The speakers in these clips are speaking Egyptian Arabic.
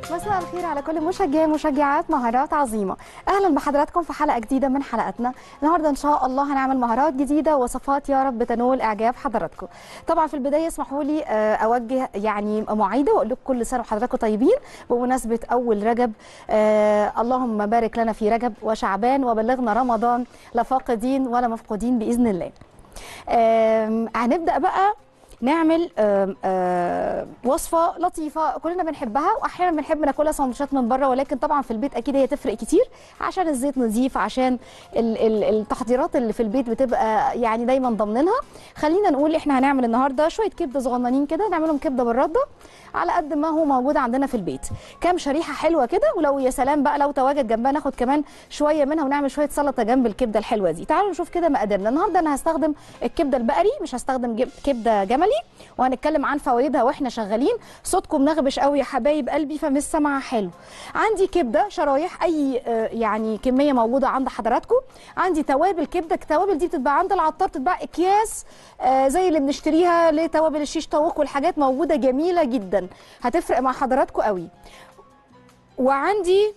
مساء الخير على كل مشجعي مشجعات مهارات عظيمه اهلا بحضراتكم في حلقه جديده من حلقاتنا النهارده ان شاء الله هنعمل مهارات جديده وصفات يا رب تنول اعجاب حضراتكم طبعا في البدايه اسمحوا لي آه، اوجه يعني معيده واقول لكم كل سنه وحضراتكم طيبين بمناسبه اول رجب آه اللهم بارك لنا في رجب وشعبان وبلغنا رمضان لا فاقدين ولا مفقودين باذن الله آم، هنبدا بقى نعمل آم، آم، وصفه لطيفه كلنا بنحبها واحيانا بنحب ناكلها سندوتشات من بره ولكن طبعا في البيت اكيد هي تفرق كتير عشان الزيت نظيف عشان ال- ال- التحضيرات اللي في البيت بتبقى يعني دايما ضامنينها خلينا نقول احنا هنعمل النهارده شويه كبده صغننين كده نعملهم كبده بالرده على قد ما هو موجود عندنا في البيت كام شريحه حلوه كده ولو يا سلام بقى لو تواجد جنبها ناخد كمان شويه منها ونعمل شويه سلطه جنب الكبده الحلوه دي تعالوا نشوف كده مقاديرنا النهارده انا هستخدم الكبده البقري مش هستخدم جب- كبده جملي وهنتكلم عن فوائدها واحنا شغالين صوتكم نغبش قوي يا حبايب قلبي فمش سامعه حلو عندي كبده شرايح اي آه، يعني كميه موجوده عند حضراتكم عندي توابل كبده التوابل دي بتتباع عند العطار بتتباع اكياس آه، زي اللي بنشتريها لتوابل الشيش طاووق والحاجات موجوده جميله جدا هتفرق مع حضراتكم قوي وعندي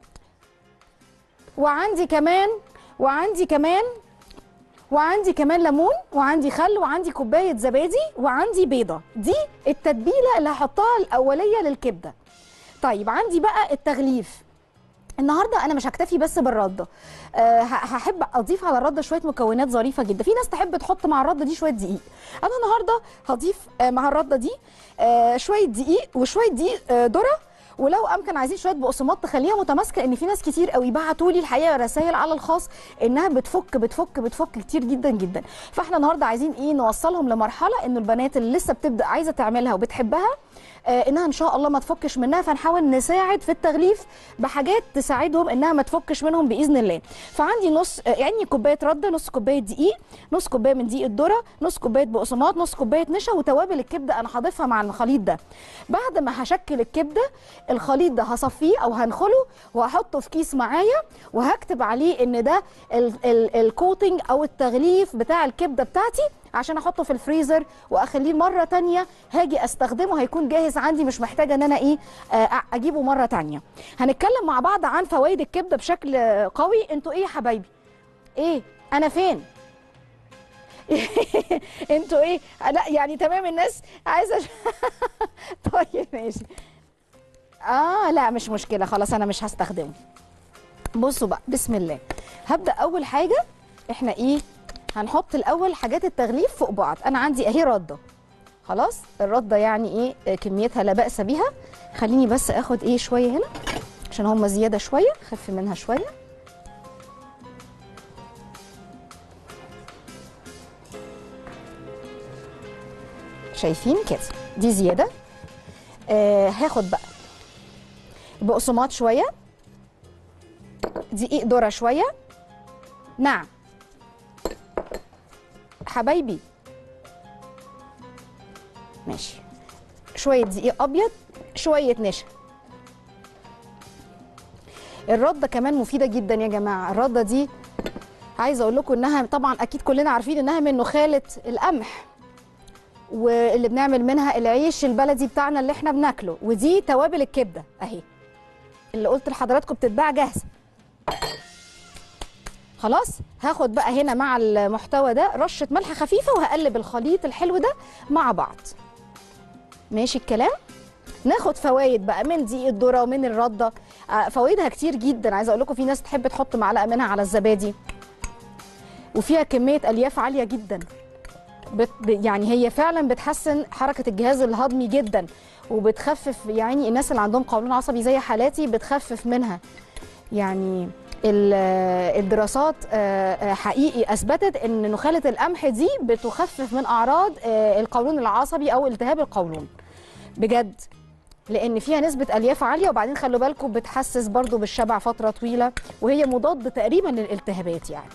وعندي كمان وعندي كمان وعندي كمان ليمون وعندي خل وعندي كوبايه زبادي وعندي بيضه دي التتبيله اللي هحطها الاوليه للكبده طيب عندي بقى التغليف النهارده انا مش هكتفي بس بالرده أه ه- هحب اضيف على الرده شويه مكونات ظريفه جدا في ناس تحب تحط مع الرده دي شويه دقيق انا النهارده هضيف آه، مع الرده دي آه، شويه دقيق وشويه دقيق آه، ذره ولو امكن عايزين شويه بقسماط تخليها متماسكه ان في ناس كتير قوي بعتوا لي الحقيقه رسائل على الخاص انها بتفك بتفك بتفك كتير جدا جدا فاحنا النهارده عايزين ايه نوصلهم لمرحله انه البنات اللي لسه بتبدا عايزه تعملها وبتحبها آه، انها ان شاء الله ما تفكش منها فنحاول نساعد في التغليف بحاجات تساعدهم انها ما تفكش منهم باذن الله فعندي نص آه، يعني كوبايه رده نص كوبايه دقيق نص كوبايه من دقيق الذره نص كوبايه بقسماط نص كوبايه نشا وتوابل الكبده انا هضيفها مع الخليط ده بعد ما هشكل الكبده الخليط ده هصفيه او هنخله وهحطه في كيس معايا وهكتب عليه ان ده ال- ال- الكوتنج او التغليف بتاع الكبده بتاعتي عشان احطه في الفريزر واخليه مره تانية هاجي استخدمه هيكون جاهز عندي مش محتاجه ان انا ايه آه، اجيبه مره تانية هنتكلم مع بعض عن فوائد الكبده بشكل آه، قوي انتوا ايه يا حبايبي ايه انا فين انتوا ايه لا يعني تمام الناس عايزه طيب ماشي اه لا مش مشكله خلاص انا مش هستخدمه بصوا بقى بسم الله هبدا اول حاجه احنا ايه هنحط الاول حاجات التغليف فوق بعض انا عندي اهي رده خلاص الرده يعني ايه آه، كميتها لا باس بيها خليني بس اخد ايه شويه هنا عشان هم زياده شويه خف منها شويه شايفين كده دي زياده آه هاخد بقى بقسماط شويه دقيق ذره شويه نعم حبايبي ماشي شويه دقيق ابيض شويه نشا الرده كمان مفيده جدا يا جماعه الرده دي عايزه اقول لكم انها طبعا اكيد كلنا عارفين انها من نخاله القمح واللي بنعمل منها العيش البلدي بتاعنا اللي احنا بناكله ودي توابل الكبده اهي اللي قلت لحضراتكم بتتباع جاهزه خلاص هاخد بقى هنا مع المحتوى ده رشه ملح خفيفه وهقلب الخليط الحلو ده مع بعض ماشي الكلام ناخد فوائد بقى من دقيق الذره ومن الرده آه، فوائدها كتير جدا عايزه اقول لكم في ناس تحب تحط معلقه منها على الزبادي وفيها كميه الياف عاليه جدا بت يعني هي فعلا بتحسن حركه الجهاز الهضمي جدا وبتخفف يعني الناس اللي عندهم قولون عصبي زي حالاتي بتخفف منها يعني ال- الدراسات آه، آه، حقيقي اثبتت ان نخاله القمح دي بتخفف من اعراض آه، القولون العصبي او التهاب القولون بجد لان فيها نسبه الياف عاليه وبعدين خلوا بالكم بتحسس برضو بالشبع فتره طويله وهي مضاد تقريبا للالتهابات يعني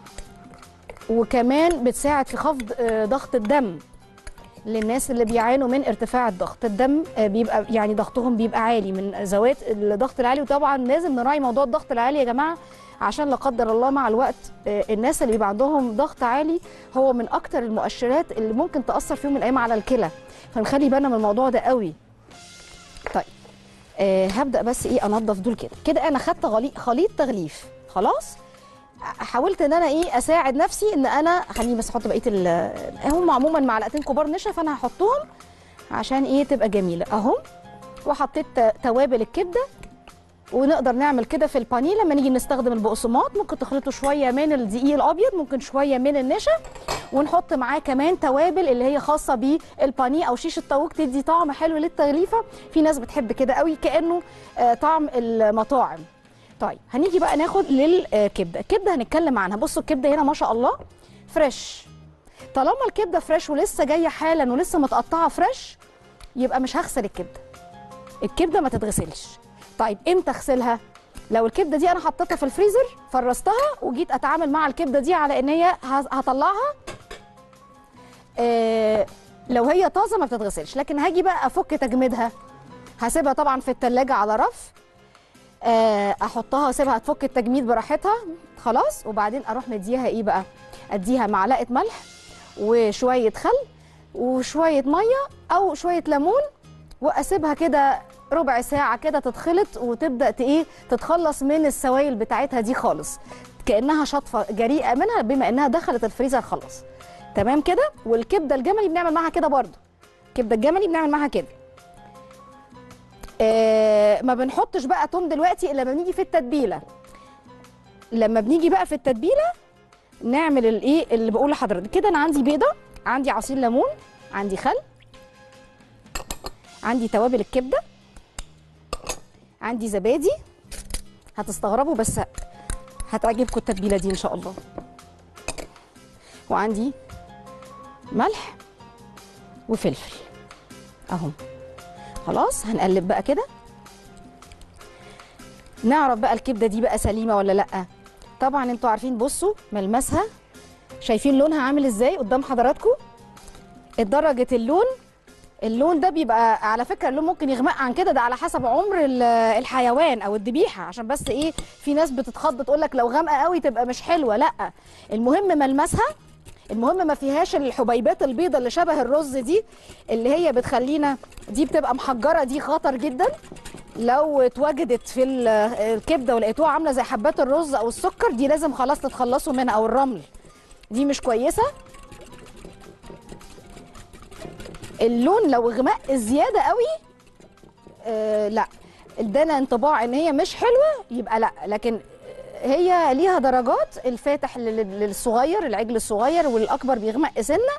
وكمان بتساعد في خفض آه، ضغط الدم للناس اللي بيعانوا من ارتفاع الضغط الدم آه، بيبقى يعني ضغطهم بيبقى عالي من ذوات الضغط العالي وطبعا لازم نراعي موضوع الضغط العالي يا جماعه عشان لا قدر الله مع الوقت آه، الناس اللي بيبقى عندهم ضغط عالي هو من اكتر المؤشرات اللي ممكن تاثر في يوم من الايام على الكلى فنخلي بالنا من الموضوع ده قوي طيب آه هبدا بس ايه انضف دول كده كده انا خدت غلي- خليط تغليف خلاص حاولت ان انا ايه اساعد نفسي ان انا خليني بس احط بقيه ال- هم عموما معلقتين كبار نشا فانا هحطهم عشان ايه تبقى جميله اهو وحطيت ت- توابل الكبده ونقدر نعمل كده في البانيه لما نيجي نستخدم البقسماط ممكن تخلطوا شويه من الدقيق الابيض ممكن شويه من النشا ونحط معاه كمان توابل اللي هي خاصه بالبانيه او شيش الطاووق تدي طعم حلو للتغليفه في ناس بتحب كده قوي كانه آه، طعم المطاعم طيب هنيجي بقى ناخد للكبده الكبده هنتكلم عنها بصوا الكبده هنا ما شاء الله فريش طالما الكبده فريش ولسه جايه حالا ولسه متقطعه فريش يبقى مش هغسل الكبده الكبده ما تتغسلش طيب امتى اغسلها لو الكبده دي انا حطيتها في الفريزر فرستها وجيت اتعامل مع الكبده دي على ان هي ه- هطلعها آه لو هي طازه ما بتتغسلش لكن هاجي بقى افك تجميدها هسيبها طبعا في التلاجة على رف آه، احطها اسيبها تفك التجميد براحتها خلاص وبعدين اروح مديها ايه بقى اديها معلقه ملح وشويه خل وشويه ميه او شويه ليمون واسيبها كده ربع ساعه كده تتخلط وتبدا ت- ايه تتخلص من السوائل بتاعتها دي خالص كانها شطفه جريئه منها بما انها دخلت الفريزر خلاص تمام كده والكبده الجملي بنعمل معاها كده برضو الكبده الجملي بنعمل معاها كده آه ما بنحطش بقى توم دلوقتي الا لما بنيجي في التتبيله لما بنيجي بقى في التتبيله نعمل الايه اللي بقول لحضرتك كده انا عندي بيضه عندي عصير ليمون عندي خل عندي توابل الكبده عندي زبادي هتستغربوا بس هتعجبكم التتبيله دي ان شاء الله وعندي ملح وفلفل اهو خلاص هنقلب بقى كده نعرف بقى الكبده دي بقى سليمه ولا لا طبعا انتوا عارفين بصوا ملمسها شايفين لونها عامل ازاي قدام حضراتكم درجه اللون اللون ده بيبقى على فكره اللون ممكن يغمق عن كده ده على حسب عمر ال- الحيوان او الذبيحه عشان بس ايه في ناس بتتخض تقول لك لو غامقه قوي تبقى مش حلوه لا المهم ملمسها المهم ما فيهاش الحبيبات البيضة اللي شبه الرز دي اللي هي بتخلينا دي بتبقى محجرة دي خطر جدا لو اتوجدت في ال- الكبدة ولقيتوها عاملة زي حبات الرز أو السكر دي لازم خلاص تتخلصوا منها أو الرمل دي مش كويسة اللون لو غمق زيادة قوي آه لا ادانا انطباع ان هي مش حلوة يبقى لا لكن هي ليها درجات الفاتح لل- للصغير العجل الصغير والاكبر بيغمق سنه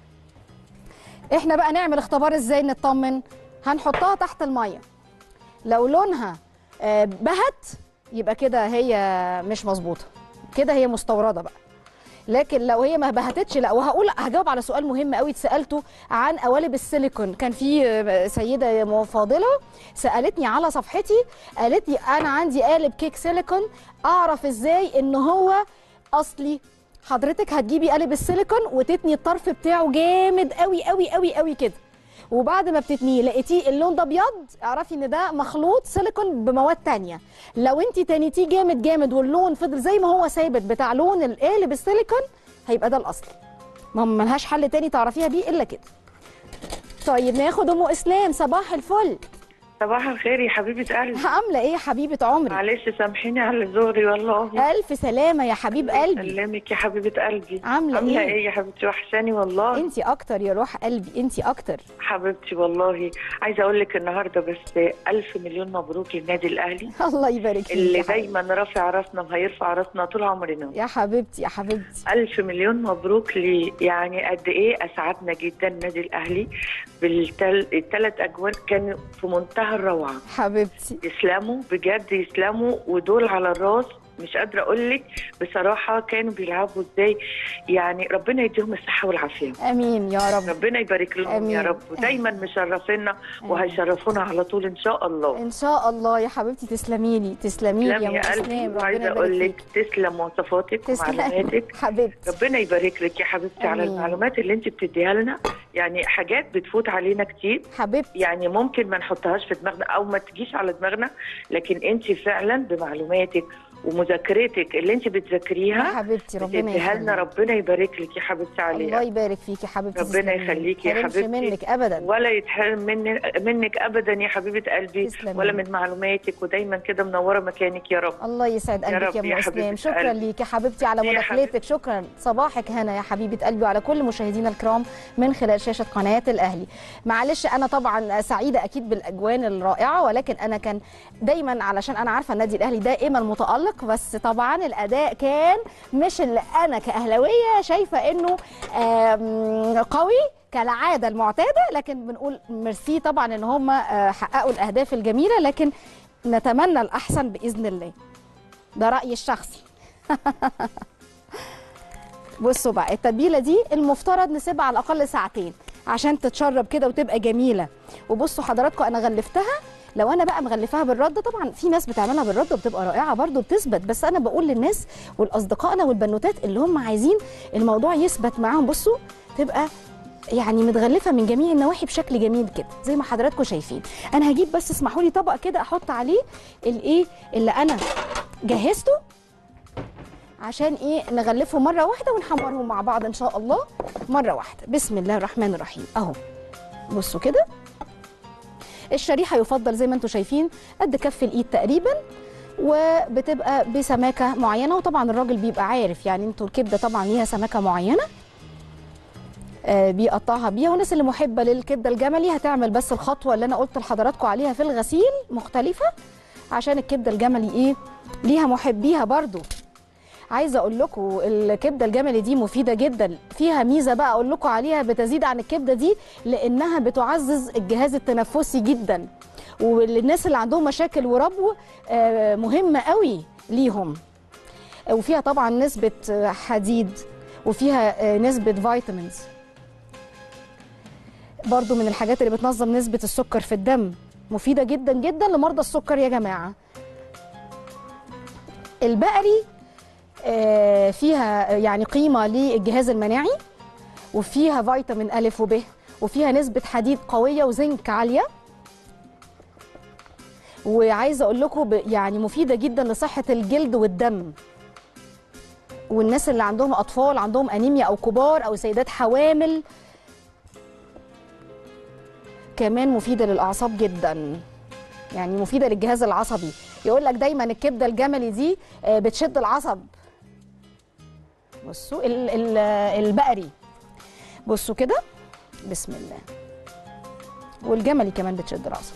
احنا بقى نعمل اختبار ازاي نطمن هنحطها تحت الميه لو لونها آه، بهت يبقى كده هي مش مظبوطه كده هي مستورده بقى لكن لو هي ما بهتتش لا وهقول هجاوب على سؤال مهم قوي اتسالته عن قوالب السيليكون كان في آه، سيده فاضله سالتني على صفحتي قالت لي انا عندي قالب كيك سيليكون اعرف ازاي ان هو اصلي حضرتك هتجيبي قالب السيليكون وتتني الطرف بتاعه جامد قوي قوي قوي قوي كده وبعد ما بتتنيه لقيتيه اللون ده ابيض اعرفي ان ده مخلوط سيليكون بمواد تانية لو انت تنيتيه جامد جامد واللون فضل زي ما هو ثابت بتاع لون القالب السيليكون هيبقى ده الاصلي ما هم ملهاش حل تاني تعرفيها بيه الا كده طيب ناخد ام اسلام صباح الفل صباح الخير يا حبيبة قلبي عامله ايه يا حبيبه عمري معلش سامحيني على زوري والله الف سلامه يا حبيب قلبي سلمك يا حبيبة قلبي عاملة عاملة إيه؟ ايه يا حبيبتي وحشاني والله انتي اكتر يا روح قلبي انتي اكتر حبيبتي والله عايزة اقول لك النهاردة بس ألف مليون مبروك للنادي الأهلي الله يبارك فيك اللي يا حبيبتي. دايما رافع راسنا وهيرفع راسنا طول عمرنا يا حبيبتي يا حبيبتي ألف مليون مبروك لي يعني قد إيه أسعدنا جدا النادي الأهلي بالثلاث أجوال كانوا في منتهى الروعة حبيبتي يسلموا بجد يسلموا ودول على الراس مش قادره اقول لك بصراحه كانوا بيلعبوا ازاي يعني ربنا يديهم الصحه والعافيه امين يا رب ربنا يبارك لهم آمين. يا رب ودايما مشرفينا وهيشرفونا على طول ان شاء الله ان شاء الله يا حبيبتي تسلمي لي تسلمي لي تسلم يا ام يا قلبي اسلام ربنا وعايزه يبارك اقول لك فيك تسلم مواصفاتك تسلمي ومعلوماتك حبيبتي ربنا يبارك لك يا حبيبتي على آمين. المعلومات اللي انت بتديها لنا يعني حاجات بتفوت علينا كتير حبيبتي يعني ممكن ما نحطهاش في دماغنا او ما تجيش على دماغنا لكن انت فعلا بمعلوماتك ومذاكرتك اللي انت يا بتذاكريها حبيبتي ربنا بتديها لنا يخليك ربنا يبارك لك يا حبيبتي الله عليها يبارك فيكي يا حبيبتي ربنا تسلمي. يخليكي يا ما يحرمش حبيبتي. منك ابدا ولا يتحرم منك منك ابدا يا حبيبه قلبي تسلمي. ولا من معلوماتك ودايما كده منوره مكانك يا رب الله يسعد يا قلبك يا رب ام يا اسلام حبيبة شكرا قلبي. ليك يا حبيبتي على يا مداخلتك شكرا صباحك هنا يا حبيبه قلبي وعلى كل مشاهدينا الكرام من خلال شاشه قناه الاهلي معلش انا طبعا سعيده اكيد بالاجوان الرائعه ولكن انا كان دايما علشان انا عارفه النادي الاهلي دائما متالق بس طبعا الاداء كان مش اللي انا كاهلاويه شايفه انه آم، قوي كالعاده المعتاده لكن بنقول ميرسي طبعا ان هم آه، حققوا الاهداف الجميله لكن نتمنى الاحسن باذن الله ده رايي الشخصي بصوا بقى التتبيله دي المفترض نسيبها على الاقل ساعتين عشان تتشرب كده وتبقى جميله وبصوا حضراتكم انا غلفتها لو انا بقى مغلفاها بالرده طبعا في ناس بتعملها بالرده وبتبقى رائعه برده بتثبت بس انا بقول للناس والاصدقائنا والبنوتات اللي هم عايزين الموضوع يثبت معاهم بصوا تبقى يعني متغلفه من جميع النواحي بشكل جميل كده زي ما حضراتكم شايفين انا هجيب بس اسمحوا لي طبق كده احط عليه الايه اللي انا جهزته عشان ايه نغلفهم مره واحده ونحمرهم مع بعض ان شاء الله مره واحده بسم الله الرحمن الرحيم اهو بصوا كده الشريحه يفضل زي ما انتم شايفين قد كف الايد تقريبا وبتبقى بسماكه معينه وطبعا الراجل بيبقى عارف يعني انتوا الكبده طبعا ليها سماكه معينه آه، بيقطعها بيها والناس اللي محبه للكبده الجملي هتعمل بس الخطوه اللي انا قلت لحضراتكم عليها في الغسيل مختلفه عشان الكبده الجملي ايه ليها محبيها برضو عايزه اقول لكم الكبده الجملي دي مفيده جدا فيها ميزه بقى اقول لكم عليها بتزيد عن الكبده دي لانها بتعزز الجهاز التنفسي جدا والناس اللي عندهم مشاكل وربو آه، مهمه قوي ليهم وفيها طبعا نسبه آه، حديد وفيها آه، نسبه فيتامينز برضو من الحاجات اللي بتنظم نسبه السكر في الدم مفيده جدا جدا لمرضى السكر يا جماعه البقري آه، فيها يعني قيمة للجهاز المناعي وفيها فيتامين ألف وب وفيها نسبة حديد قوية وزنك عالية وعايزة أقول لكم ب- يعني مفيدة جدا لصحة الجلد والدم والناس اللي عندهم أطفال عندهم أنيميا أو كبار أو سيدات حوامل كمان مفيدة للأعصاب جدا يعني مفيدة للجهاز العصبي يقول لك دايما الكبدة الجملي دي آه، بتشد العصب بصوا ال- ال- البقري بصوا كده بسم الله والجملي كمان بتشد العصب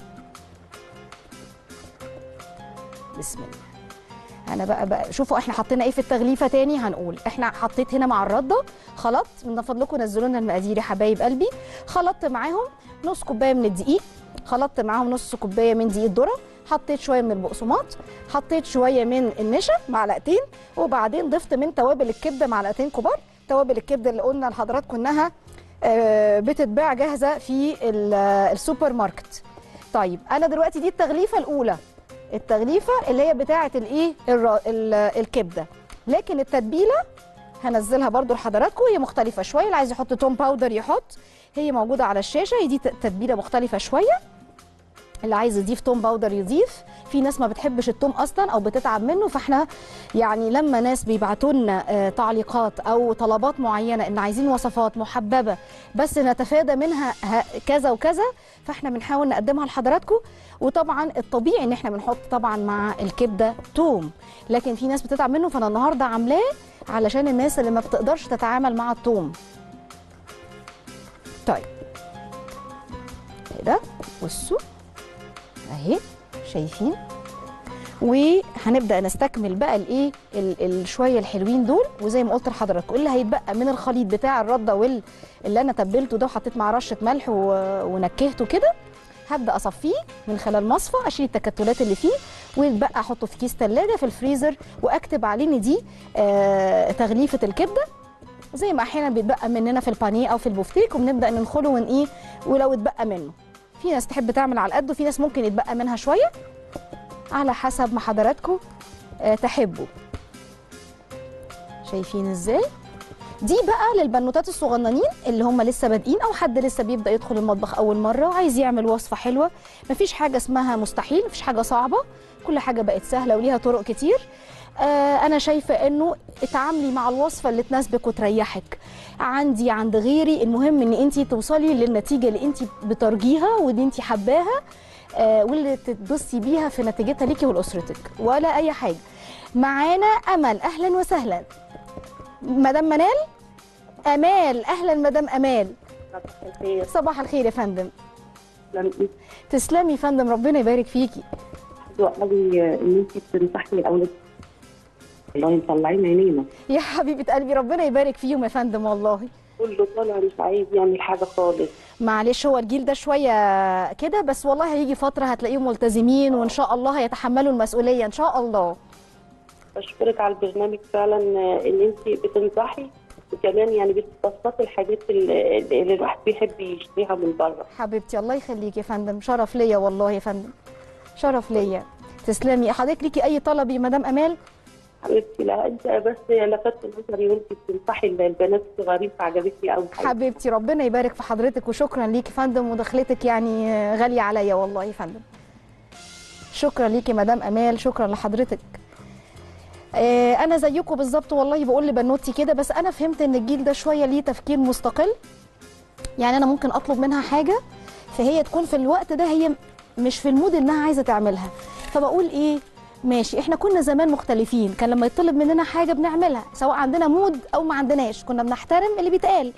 بسم الله انا بقى, بقى شوفوا احنا حطينا ايه في التغليفه تاني هنقول احنا حطيت هنا مع الرده خلطت من فضلكم نزلوا لنا المقادير يا حبايب قلبي خلطت معاهم نص كوبايه من الدقيق خلطت معاهم نص كوبايه من دقيق الذره حطيت شويه من البقسماط حطيت شويه من النشا معلقتين وبعدين ضفت من توابل الكبده معلقتين كبار توابل الكبده اللي قلنا لحضراتكم انها آه، بتتباع جاهزه في ال- آه، السوبر ماركت طيب انا دلوقتي دي التغليفه الاولى التغليفه اللي هي بتاعه الايه الر- ال- الكبده لكن التتبيله هنزلها برضو لحضراتكم هي مختلفه شويه اللي عايز يحط توم باودر يحط هي موجوده على الشاشه هي دي ت- تتبيله مختلفه شويه اللي عايز يضيف توم باودر يضيف في ناس ما بتحبش التوم اصلا او بتتعب منه فاحنا يعني لما ناس بيبعتوا لنا آه، تعليقات او طلبات معينه ان عايزين وصفات محببه بس نتفادى منها ه- كذا وكذا فاحنا بنحاول نقدمها لحضراتكم وطبعا الطبيعي ان احنا بنحط طبعا مع الكبده توم لكن في ناس بتتعب منه فانا النهارده عاملاه علشان الناس اللي ما بتقدرش تتعامل مع التوم طيب كده بصوا اهي شايفين وهنبدا نستكمل بقى الايه ال- الشويه الحلوين دول وزي ما قلت لحضراتكم اللي هيتبقى من الخليط بتاع الرده وال اللي انا تبلته ده وحطيت معاه رشه ملح و- ونكهته كده هبدا اصفيه من خلال مصفى اشيل التكتلات اللي فيه ويتبقى احطه في كيس ثلاجه في الفريزر واكتب عليه ان دي آه تغليفه الكبده زي ما احيانا بيتبقى مننا في البانيه او في البوفتيك وبنبدا ننخله ون ايه ولو اتبقى منه في ناس تحب تعمل على قد وفي ناس ممكن يتبقى منها شويه على حسب ما حضراتكم آه، تحبوا شايفين ازاي دي بقى للبنوتات الصغننين اللي هم لسه بادئين او حد لسه بيبدا يدخل المطبخ اول مره وعايز يعمل وصفه حلوه مفيش حاجه اسمها مستحيل مفيش حاجه صعبه كل حاجه بقت سهله وليها طرق كتير آه انا شايفه انه اتعاملي مع الوصفه اللي تناسبك وتريحك عندي عند غيري المهم ان انت توصلي للنتيجه اللي انت بترجيها واللي انت حباها آه واللي تتبصي بيها في نتيجتها ليكي ولاسرتك ولا اي حاجه معانا امل اهلا وسهلا مدام منال امال اهلا مدام امال الخير صباح الخير يا فندم لم تسلمي يا فندم ربنا يبارك فيكي حلو قوي ان انت بتنصحي الاولاد والله مطلعين عينينا يا حبيبه قلبي ربنا يبارك فيهم يا فندم والله كله طالع مش عايز يعمل حاجه خالص معلش هو الجيل ده شويه كده بس والله هيجي فتره هتلاقيهم ملتزمين وان شاء الله هيتحملوا المسؤوليه ان شاء الله بشكرك على البرنامج فعلا ان انت بتنصحي وكمان يعني بتبسطي الحاجات اللي, اللي الواحد بيحب يشتريها من بره حبيبتي الله يخليك يا فندم شرف ليا والله يا فندم شرف ليا تسلمي حضرتك ليكي اي طلب يا مدام امال حبيبتي لا انت بس لفت نظري وانت بتنصحي البنات الصغيرين فعجبتني قوي حبيبتي ربنا يبارك في حضرتك وشكرا ليكي يا فندم ودخلتك يعني غاليه عليا والله يا فندم شكرا ليكي مدام امال شكرا لحضرتك آه، انا زيكم بالظبط والله بقول لبنوتي كده بس انا فهمت ان الجيل ده شويه ليه تفكير مستقل يعني انا ممكن اطلب منها حاجه فهي تكون في الوقت ده هي مش في المود انها عايزه تعملها فبقول ايه ماشي احنا كنا زمان مختلفين كان لما يطلب مننا حاجه بنعملها سواء عندنا مود او ما عندناش كنا بنحترم اللي بيتقال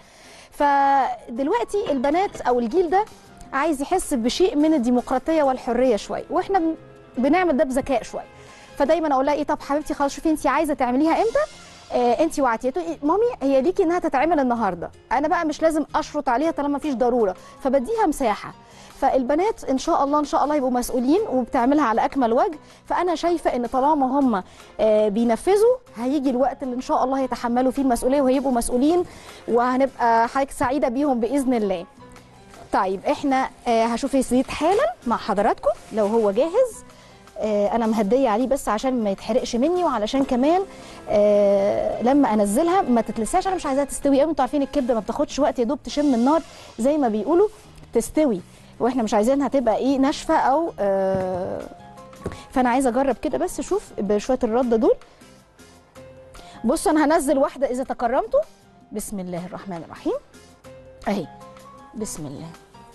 فدلوقتي البنات او الجيل ده عايز يحس بشيء من الديمقراطيه والحريه شويه واحنا بن- بنعمل ده بذكاء شويه فدايما اقول لها ايه طب حبيبتي خلاص شوفي انت عايزه تعمليها امتى آه انت وعدتي تقولي إيه، مامي هي ليكي انها تتعمل النهارده انا بقى مش لازم اشرط عليها طالما مفيش ضروره فبديها مساحه فالبنات ان شاء الله ان شاء الله يبقوا مسؤولين وبتعملها على اكمل وجه فانا شايفه ان طالما هم آه بينفذوا هيجي الوقت اللي ان شاء الله يتحملوا فيه المسؤوليه وهيبقوا مسؤولين وهنبقى حضرتك سعيده بيهم باذن الله طيب احنا آه هشوف الزيت حالا مع حضراتكم لو هو جاهز آه انا مهديه عليه بس عشان ما يتحرقش مني وعلشان كمان آه لما انزلها ما تتلسعش انا مش عايزاها تستوي قوي انتوا عارفين الكبده ما بتاخدش وقت يا دوب تشم النار زي ما بيقولوا تستوي واحنا مش عايزينها تبقى ايه ناشفه او آه فانا عايزه اجرب كده بس شوف بشويه الرده دول بصوا انا هنزل واحده اذا تكرمتوا بسم الله الرحمن الرحيم اهي بسم الله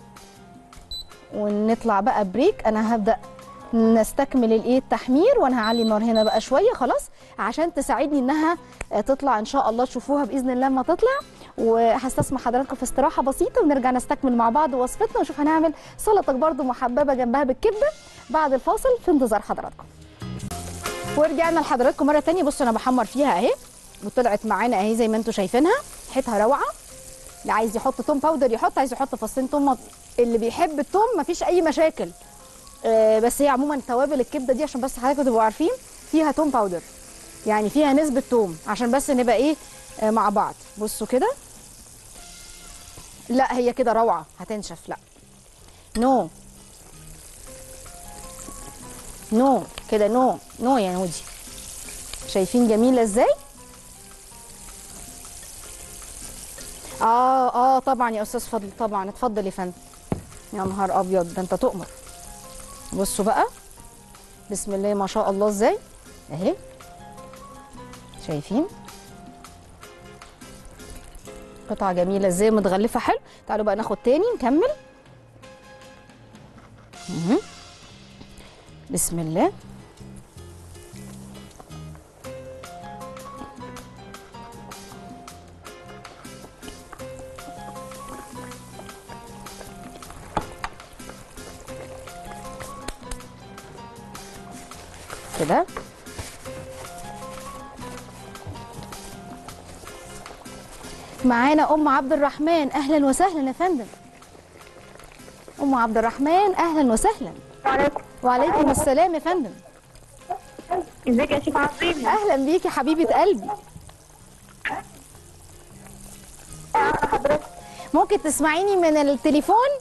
ونطلع بقى بريك انا هبدا نستكمل الايه التحمير وانا هعلي النار هنا بقى شويه خلاص عشان تساعدني انها آه، تطلع ان شاء الله تشوفوها باذن الله لما تطلع وهستسمح حضراتكم في استراحه بسيطه ونرجع نستكمل مع بعض وصفتنا ونشوف هنعمل سلطه برضو محببه جنبها بالكبده بعد الفاصل في انتظار حضراتكم ورجعنا لحضراتكم مره تانية بصوا انا بحمر فيها اهي وطلعت معانا اهي زي ما انتم شايفينها ريحتها روعه اللي عايز يحط توم باودر يحط عايز يحط فصين توم اللي بيحب التوم مفيش اي مشاكل آه، بس هي عموما توابل الكبده دي عشان بس حضراتكم تبقوا عارفين فيها توم باودر يعني فيها نسبه توم عشان بس نبقى ايه آه، مع بعض بصوا كده لا هي كده روعه هتنشف لا نو نو كده نو نو يا نودي شايفين جميله ازاي اه اه طبعا يا استاذ فضل طبعا اتفضل يا فندم يا نهار ابيض ده انت تؤمر بصوا بقى بسم الله ما شاء الله ازاي اهي شايفين قطعه جميله ازاي متغلفه حلو تعالوا بقى ناخد تاني نكمل مهم. بسم الله كده معانا ام عبد الرحمن اهلا وسهلا يا فندم ام عبد الرحمن اهلا وسهلا وعليكم وعليكم السلام يا فندم ازيك يا شيخ عظيم اهلا بيكي حبيبه قلبي حضرتك ممكن تسمعيني من التليفون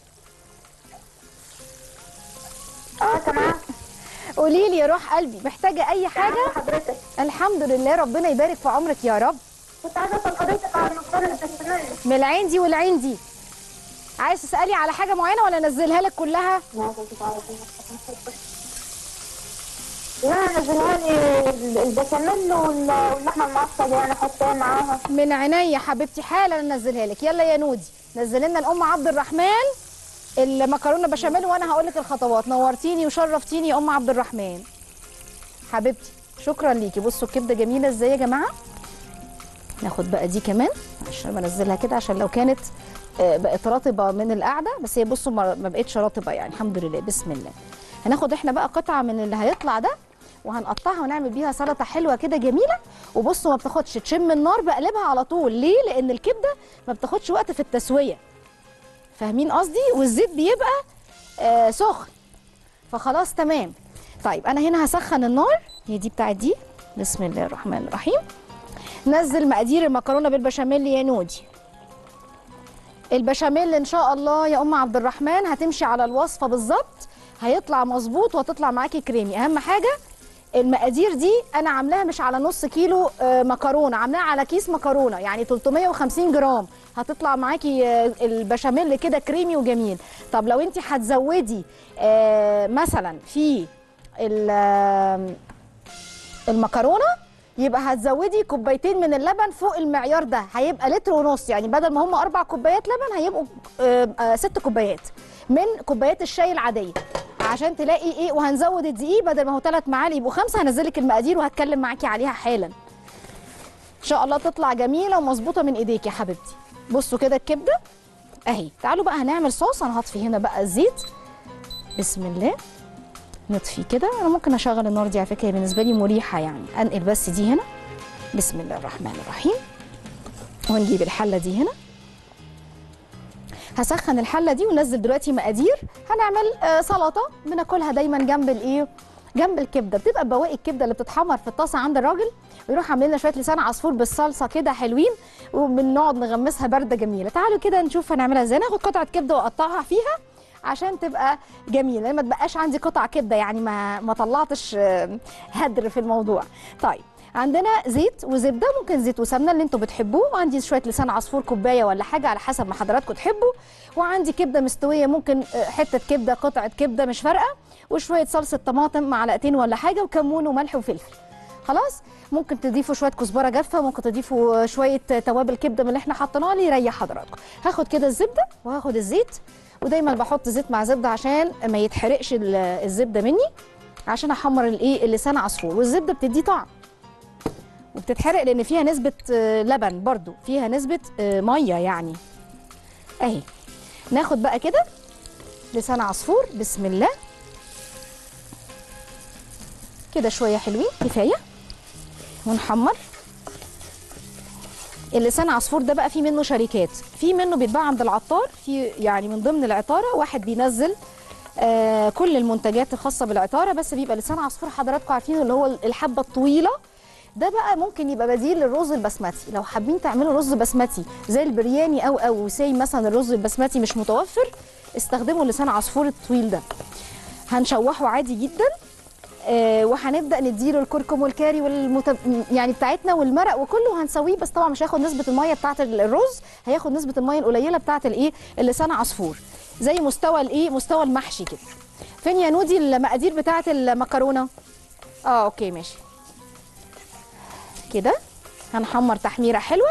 اه تمام قولي لي يا روح قلبي محتاجه اي حاجه حضرتك الحمد لله ربنا يبارك في عمرك يا رب كنت عايزة أسأل حضرتك عن مقدار البشاميل من العين دي والعين دي عايز تسالي على حاجه معينه ولا انزلها لك كلها لا نزلها لي البشاميل وال- واللحمة المعصجة يعني حطها معاها من عينيا حبيبتي حالا انزلها لك يلا يا نودي نزل لنا الام عبد الرحمن المكرونه بشاميل وانا هقول لك الخطوات نورتيني وشرفتيني يا ام عبد الرحمن حبيبتي شكرا ليكي بصوا الكبده جميله ازاي يا جماعه ناخد بقى دي كمان عشان بنزلها كده عشان لو كانت آه، بقت رطبه من القعده بس هي بصوا ما ما بقتش رطبه يعني الحمد لله بسم الله هناخد احنا بقى قطعه من اللي هيطلع ده وهنقطعها ونعمل بيها سلطه حلوه كده جميله وبصوا ما بتاخدش تشم النار بقلبها على طول ليه لان الكبده ما بتاخدش وقت في التسويه فاهمين قصدي والزيت بيبقى آه سخن فخلاص تمام طيب انا هنا هسخن النار هي دي بتاعت دي بسم الله الرحمن الرحيم نزل مقادير المكرونه بالبشاميل يا نودي البشاميل ان شاء الله يا ام عبد الرحمن هتمشي على الوصفه بالظبط هيطلع مظبوط وهتطلع معاكي كريمي اهم حاجه المقادير دي انا عاملاها مش على نص كيلو آه، مكرونه عاملاها على كيس مكرونه يعني 350 جرام هتطلع معاكي آه، البشاميل كده كريمي وجميل طب لو انت هتزودي آه، مثلا في ال- آه، المكرونه يبقى هتزودي كوبايتين من اللبن فوق المعيار ده هيبقى لتر ونص يعني بدل ما هم اربع كوبايات لبن هيبقوا آه، آه، ست كوبايات من كوبايات الشاي العاديه عشان تلاقي ايه وهنزود الدقيق بدل ما هو ثلاث معالق يبقوا خمسه هنزلك المقادير وهتكلم معاكي عليها حالا ان شاء الله تطلع جميله ومظبوطه من ايديك يا حبيبتي بصوا كده الكبده اهي تعالوا بقى هنعمل صوص انا هطفي هنا بقى الزيت بسم الله نطفي كده انا ممكن اشغل النار دي على فكره هي بالنسبه لي مريحه يعني انقل بس دي هنا بسم الله الرحمن الرحيم ونجيب الحله دي هنا هسخن الحله دي وننزل دلوقتي مقادير هنعمل آه سلطه بناكلها دايما جنب الايه جنب الكبده بتبقى بواقي الكبده اللي بتتحمر في الطاسه عند الراجل ويروح عامل لنا شويه لسان عصفور بالصلصه كده حلوين وبنقعد نغمسها بارده جميله تعالوا كده نشوف هنعملها ازاي ناخد قطعه كبده واقطعها فيها عشان تبقى جميله ما تبقاش عندي قطع كبده يعني ما ما طلعتش آه، هدر في الموضوع طيب عندنا زيت وزبده ممكن زيت وسمنه اللي انتوا بتحبوه وعندي شويه لسان عصفور كوبايه ولا حاجه على حسب ما حضراتكم تحبوا وعندي كبده مستويه ممكن آه، حته كبده قطعه كبده مش فارقه وشويه صلصه طماطم معلقتين ولا حاجه وكمون وملح وفلفل خلاص ممكن تضيفوا شويه كزبره جافه ممكن تضيفوا شويه توابل كبده من اللي احنا حطيناها لي يريح حضراتكم هاخد كده الزبده وهاخد الزيت ودايما بحط زيت مع زبده عشان ما يتحرقش ال- الزبده مني عشان احمر الايه اللسان عصفور والزبده بتدي طعم وبتتحرق لان فيها نسبه آه، لبن برضو فيها نسبه آه، ميه يعني اهي ناخد بقى كده لسان عصفور بسم الله كده شويه حلوين كفايه ونحمر اللسان عصفور ده بقى في منه شركات في منه بيتباع عند العطار في يعني من ضمن العطاره واحد بينزل آه كل المنتجات الخاصه بالعطاره بس بيبقى لسان عصفور حضراتكم عارفين اللي هو الحبه الطويله ده بقى ممكن يبقى بديل للرز البسمتي لو حابين تعملوا رز بسمتي زي البرياني او او سي مثلا الرز البسمتي مش متوفر استخدموا لسان عصفور الطويل ده هنشوحه عادي جدا آه وهنبدا نديله الكركم والكاري والمت... يعني بتاعتنا والمرق وكله هنسويه بس طبعا مش هياخد نسبه الميه بتاعه الرز هياخد نسبه الميه القليله بتاعه الايه اللسان عصفور زي مستوى الايه مستوى المحشي كده فين يا نودي المقادير بتاعه المكرونه اه اوكي ماشي كده هنحمر تحميره حلوه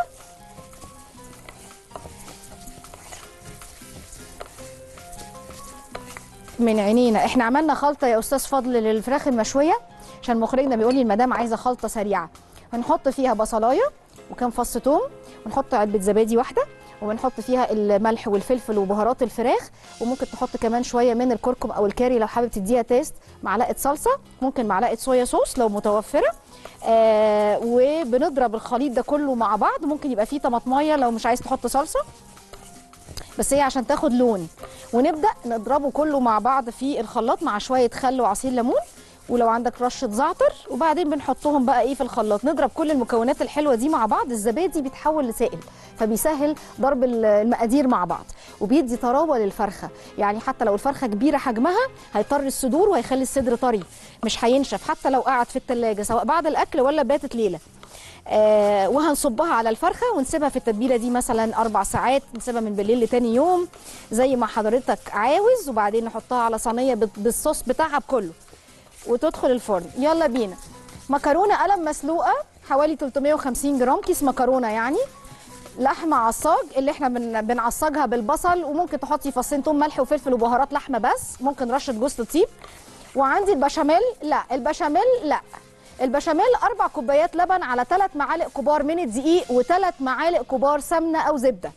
من عينينا احنا عملنا خلطه يا استاذ فضل للفراخ المشويه عشان مخرجنا بيقول لي المدام عايزه خلطه سريعه هنحط فيها بصلايه وكام فص توم ونحط علبه زبادي واحده وبنحط فيها الملح والفلفل وبهارات الفراخ وممكن تحط كمان شويه من الكركم او الكاري لو حابب تديها تيست معلقه صلصه ممكن معلقه صويا صوص لو متوفره آه وبنضرب الخليط ده كله مع بعض ممكن يبقى فيه طماطمايه لو مش عايز تحط صلصه بس هي عشان تاخد لون ونبدا نضربه كله مع بعض في الخلاط مع شويه خل وعصير ليمون ولو عندك رشه زعتر وبعدين بنحطهم بقى ايه في الخلاط نضرب كل المكونات الحلوه دي مع بعض الزبادي بيتحول لسائل فبيسهل ضرب ال- المقادير مع بعض وبيدي طراوه للفرخه يعني حتى لو الفرخه كبيره حجمها هيطر الصدور وهيخلي الصدر طري مش هينشف حتى لو قعد في التلاجة سواء بعد الاكل ولا باتت ليله آه وهنصبها على الفرخه ونسيبها في التتبيله دي مثلا اربع ساعات نسيبها من بالليل لتاني يوم زي ما حضرتك عاوز وبعدين نحطها على صينيه بال- بالصوص بتاعها بكله وتدخل الفرن يلا بينا مكرونه قلم مسلوقه حوالي 350 جرام كيس مكرونه يعني لحمه عصاج اللي احنا بن بنعصجها بالبصل وممكن تحطي فصين توم ملح وفلفل وبهارات لحمه بس ممكن رشه جوز الطيب وعندي البشاميل لا البشاميل لا البشاميل اربع كوبايات لبن على ثلاث معالق كبار من الدقيق وثلاث معالق كبار سمنه او زبده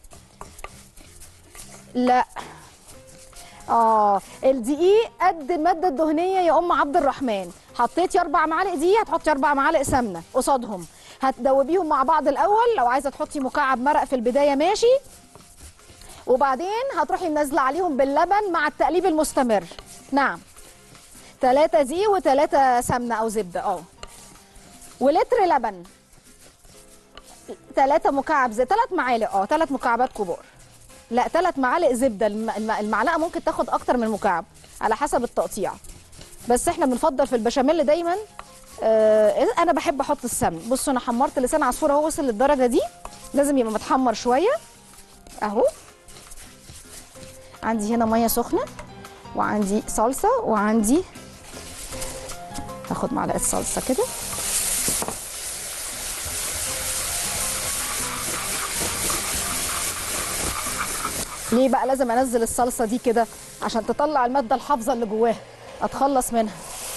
لا اه الدقيق قد الماده الدهنيه يا ام عبد الرحمن حطيتي اربع معالق دقيق هتحطي اربع معالق سمنه قصادهم هتدوبيهم مع بعض الاول لو عايزه تحطي مكعب مرق في البدايه ماشي وبعدين هتروحي منزله عليهم باللبن مع التقليب المستمر نعم ثلاثة دقيق وثلاثة سمنة أو زبدة اه ولتر لبن ثلاثة مكعب زي ثلاث معالق اه ثلاث مكعبات كبار لا ثلاث معالق زبدة الم- الم- المعلقة ممكن تاخد أكتر من مكعب على حسب التقطيع بس احنا بنفضل في البشاميل دايما آه انا بحب احط السمن بصوا انا حمرت لسان عصفور اهو وصل للدرجه دي لازم يبقى متحمر شويه اهو عندي هنا ميه سخنه وعندي صلصه وعندي هاخد معلقه صلصه كده ليه بقى لازم انزل الصلصه دي كده عشان تطلع الماده الحافظه اللي جواها اتخلص منها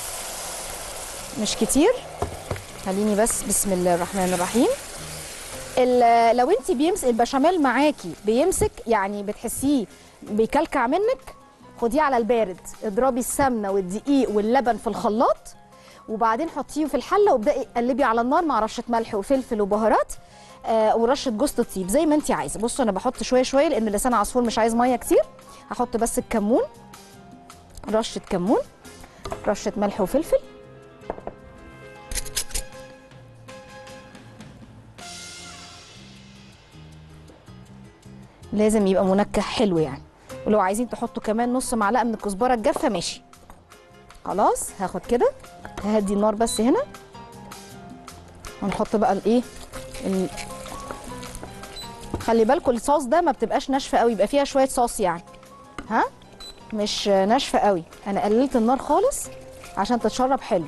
مش كتير خليني بس بسم الله الرحمن الرحيم ال- لو انت بيمسك البشاميل معاكي بيمسك يعني بتحسيه بيكلكع منك خديه على البارد اضربي السمنه والدقيق واللبن في الخلاط وبعدين حطيه في الحله وابداي قلبي على النار مع رشه ملح وفلفل وبهارات آه ورشه جوز الطيب زي ما انت عايزه بصوا انا بحط شويه شويه لان لسان عصفور مش عايز ميه كتير هحط بس الكمون رشه كمون رشه ملح وفلفل لازم يبقى منكه حلو يعني ولو عايزين تحطوا كمان نص معلقه من الكزبره الجافه ماشي خلاص هاخد كده ههدي النار بس هنا ونحط بقى الايه ال... خلي بالكم الصوص ده ما بتبقاش ناشفه قوي يبقى فيها شويه صوص يعني ها مش ناشفه قوي انا قللت النار خالص عشان تتشرب حلو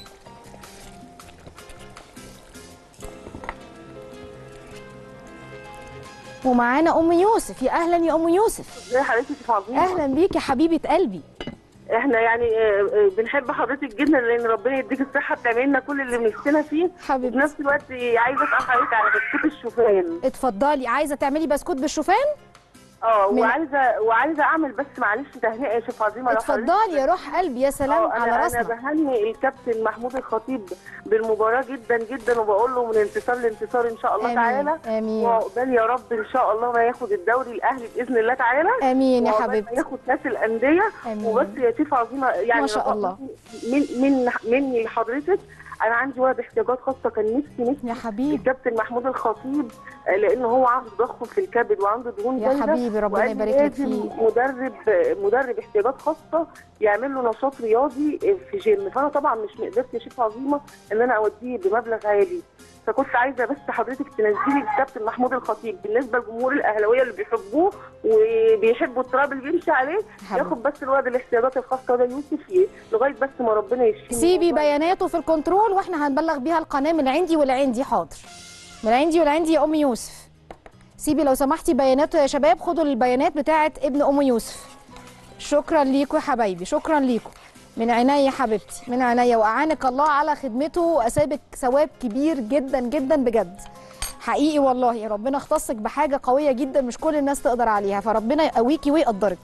ومعانا ام يوسف يا اهلا يا ام يوسف ازي حضرتك يا عظيمه اهلا بيك يا حبيبه قلبي احنا يعني آه، آه، بنحب حضرتك جدا لان ربنا يديك الصحه بتعملي لنا كل اللي نفسنا فيه وفي حبيبتي نفس الوقت عايزه اسال حضرتك على بسكوت الشوفان اتفضلي عايزه تعملي بسكوت بالشوفان اه من- وعايزه وعايزه اعمل بس معلش تهنئه يا شيف عظيمه لو حضرتك- اتفضلي يا روح قلبي يا سلام اه على انا انا راسنا بهني الكابتن محمود الخطيب بالمباراه جدا جدا وبقول له من انتصار لانتصار ان شاء الله تعالى امين امين وعقبال يا رب ان شاء الله ما ياخد الدوري الاهلي باذن الله تعالى امين يا وعقبال ما حبيبتي ياخد كاس الانديه وبس امين يا شيف عظيمه يعني ما شاء رجاء الله. من من مني لحضرتك انا عندي ولد احتياجات خاصه كان نفسي نفسي يا حبيبي الكابتن محمود الخطيب آه، لان هو عنده تضخم في الكبد وعنده دهون يا جامده حبيبي ربنا وقال يبارك لك لازم فيه مدرب مدرب احتياجات خاصه يعمل له نشاط رياضي في جيم فانا طبعا مش مقدرتي يا شيخ عظيمه ان انا اوديه بمبلغ عالي فكنت عايزه بس حضرتك تنزلي الكابتن محمود الخطيب بالنسبه لجمهور الاهلاويه اللي بيحبوه وبيحبوا التراب اللي بيمشي عليه حبيبي. ياخد بس الولد الاحتياجات الخاصه ده يوسف ي- لغايه بس ما ربنا يشفيه سيبي والله. بياناته في الكنترول واحنا هنبلغ بيها القناه من عندي والعندي حاضر من عندي والعندي يا ام يوسف سيبي لو سمحتي بياناته يا شباب خدوا البيانات بتاعه ابن ام يوسف شكرا ليكم يا حبايبي شكرا ليكم من عينيا يا حبيبتي من عينيا واعانك الله على خدمته واسابك ثواب كبير جدا جدا بجد حقيقي والله يا ربنا اختصك بحاجه قويه جدا مش كل الناس تقدر عليها فربنا يقويكي ويقدرك